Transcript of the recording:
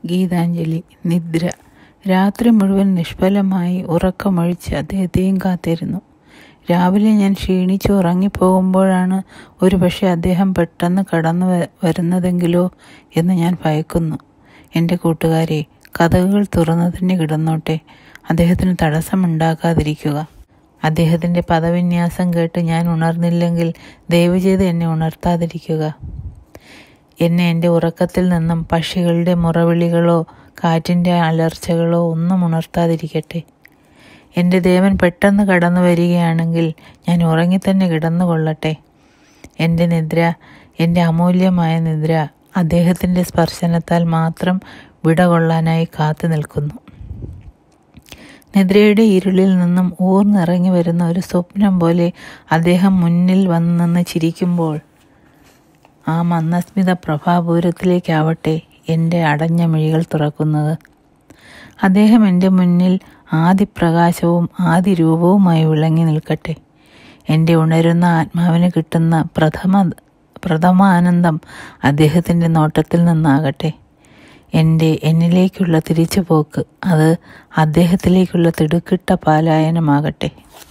ഗീതാഞ്ജലി നിദ്ര രാത്രി മുഴുവൻ നിഷ്ഫലമായി ഉറക്കമൊഴിച്ച് അദ്ദേഹത്തെയും കാത്തിരുന്നു രാവിലെ ഞാൻ ക്ഷീണിച്ച് ഉറങ്ങിപ്പോകുമ്പോഴാണ് ഒരുപക്ഷെ അദ്ദേഹം പെട്ടെന്ന് കടന്നു വ- വരുന്നതെങ്കിലോ എന്ന് ഞാൻ ഭയക്കുന്നു എൻ്റെ കൂട്ടുകാരെ കഥകൾ തുറന്നു തന്നെ കിടന്നോട്ടെ അദ്ദേഹത്തിന് തടസ്സമുണ്ടാക്കാതിരിക്കുക അദ്ദേഹത്തിൻ്റെ പദവിന്യാസം കേട്ട് ഞാൻ ഉണർന്നില്ലെങ്കിൽ ദയവ് ചെയ്ത് എന്നെ ഉണർത്താതിരിക്കുക എന്നെ എൻ്റെ ഉറക്കത്തിൽ നിന്നും പക്ഷികളുടെ മുറവിളികളോ കാറ്റിൻ്റെ അലർച്ചകളോ ഒന്നും ഉണർത്താതിരിക്കട്ടെ എൻ്റെ ദേവൻ പെട്ടെന്ന് കടന്നു വരികയാണെങ്കിൽ ഞാൻ ഉറങ്ങിത്തന്നെ കിടന്നുകൊള്ളട്ടെ എൻ്റെ നിദ്ര എൻ്റെ അമൂല്യമായ നിദ്ര അദ്ദേഹത്തിൻ്റെ സ്പർശനത്താൽ മാത്രം വിടകൊള്ളാനായി കാത്തു നിൽക്കുന്നു നിദ്രയുടെ ഇരുളിൽ നിന്നും ഊർന്നിറങ്ങി വരുന്ന ഒരു സ്വപ്നം പോലെ അദ്ദേഹം മുന്നിൽ വന്ന് നിന്ന് ചിരിക്കുമ്പോൾ ആ മന്ദസ്മിത പ്രഭാപൂരത്തിലേക്കാവട്ടെ എൻ്റെ അടഞ്ഞ മിഴികൾ തുറക്കുന്നത് അദ്ദേഹം എൻ്റെ മുന്നിൽ ആദിപ്രകാശവും ആദി രൂപവുമായി വിളങ്ങി നിൽക്കട്ടെ എൻ്റെ ഉണരുന്ന ആത്മാവിന് കിട്ടുന്ന പ്രഥമ പ്രഥമ ആനന്ദം അദ്ദേഹത്തിൻ്റെ നോട്ടത്തിൽ നിന്നാകട്ടെ എൻ്റെ എന്നിലേക്കുള്ള തിരിച്ചുപോക്ക് അത് അദ്ദേഹത്തിലേക്കുള്ള തിടുക്കിട്ട പാലായനമാകട്ടെ